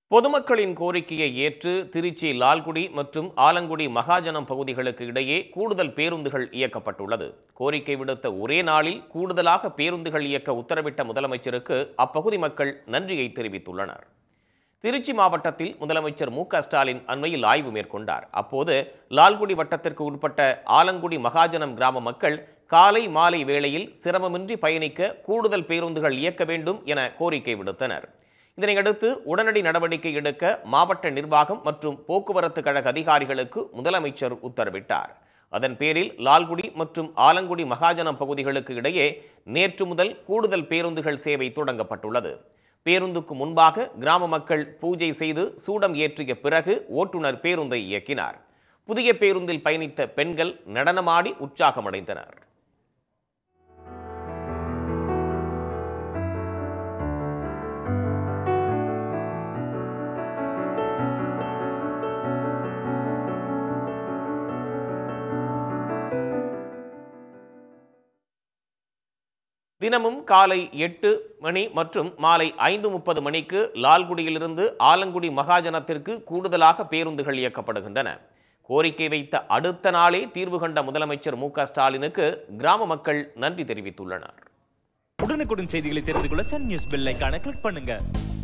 பொதுமக்களின் கோரிக்கையை ஏற்று திருச்சி லால்குடி மற்றும் ஆலங்குடி மகாஜனம் பகுதிகளுக்கு இடையே கூடுதல் பேருந்துகள் இயக்கப்பட்டுள்ளது கோரிக்கை விடுத்த ஒரே நாளில் கூடுதலாக பேருந்துகள் இயக்க உத்தரவிட்ட முதலமைச்சருக்கு அப்பகுதி மக்கள் நன்றியை தெரிவித்துள்ளனர் திருச்சி மாவட்டத்தில் முதலமைச்சர் மு க ஸ்டாலின் அண்மையில் ஆய்வு மேற்கொண்டார் அப்போது லால்குடி வட்டத்திற்கு உட்பட்ட ஆலங்குடி மகாஜனம் கிராம மக்கள் காலை மாலை வேளையில் சிரமமின்றி பயணிக்க கூடுதல் பேருந்துகள் இயக்க வேண்டும் என கோரிக்கை விடுத்தனர் இதனையடுத்து உடனடி நடவடிக்கை எடுக்க மாவட்ட நிர்வாகம் மற்றும் போக்குவரத்து கழக அதிகாரிகளுக்கு முதலமைச்சர் உத்தரவிட்டார் அதன் பேரில் லால்குடி மற்றும் ஆலங்குடி மகாஜனம் பகுதிகளுக்கு இடையே நேற்று முதல் கூடுதல் பேருந்துகள் சேவை தொடங்கப்பட்டுள்ளது பேருந்துக்கு முன்பாக கிராம மக்கள் பூஜை செய்து சூடம் ஏற்றிய பிறகு ஓட்டுநர் பேருந்தை இயக்கினார் புதிய பேருந்தில் பயணித்த பெண்கள் நடனமாடி உற்சாகமடைந்தனர் தினமும் காலை எட்டு மணி மற்றும் மாலை ஐந்து முப்பது மணிக்கு லால்குடியிலிருந்து ஆலங்குடி மகாஜனத்திற்கு கூடுதலாக பேருந்துகள் இயக்கப்படுகின்றன கோரிக்கை வைத்த அடுத்த நாளே தீர்வு கண்ட முதலமைச்சர் மு க ஸ்டாலினுக்கு கிராம மக்கள் நன்றி தெரிவித்துள்ளனர் உடனுக்குடன் செய்திகளை தெரிந்து கொள்ள சன் நியூஸ் பெல் ஐகானை கிளிக் பண்ணுங்க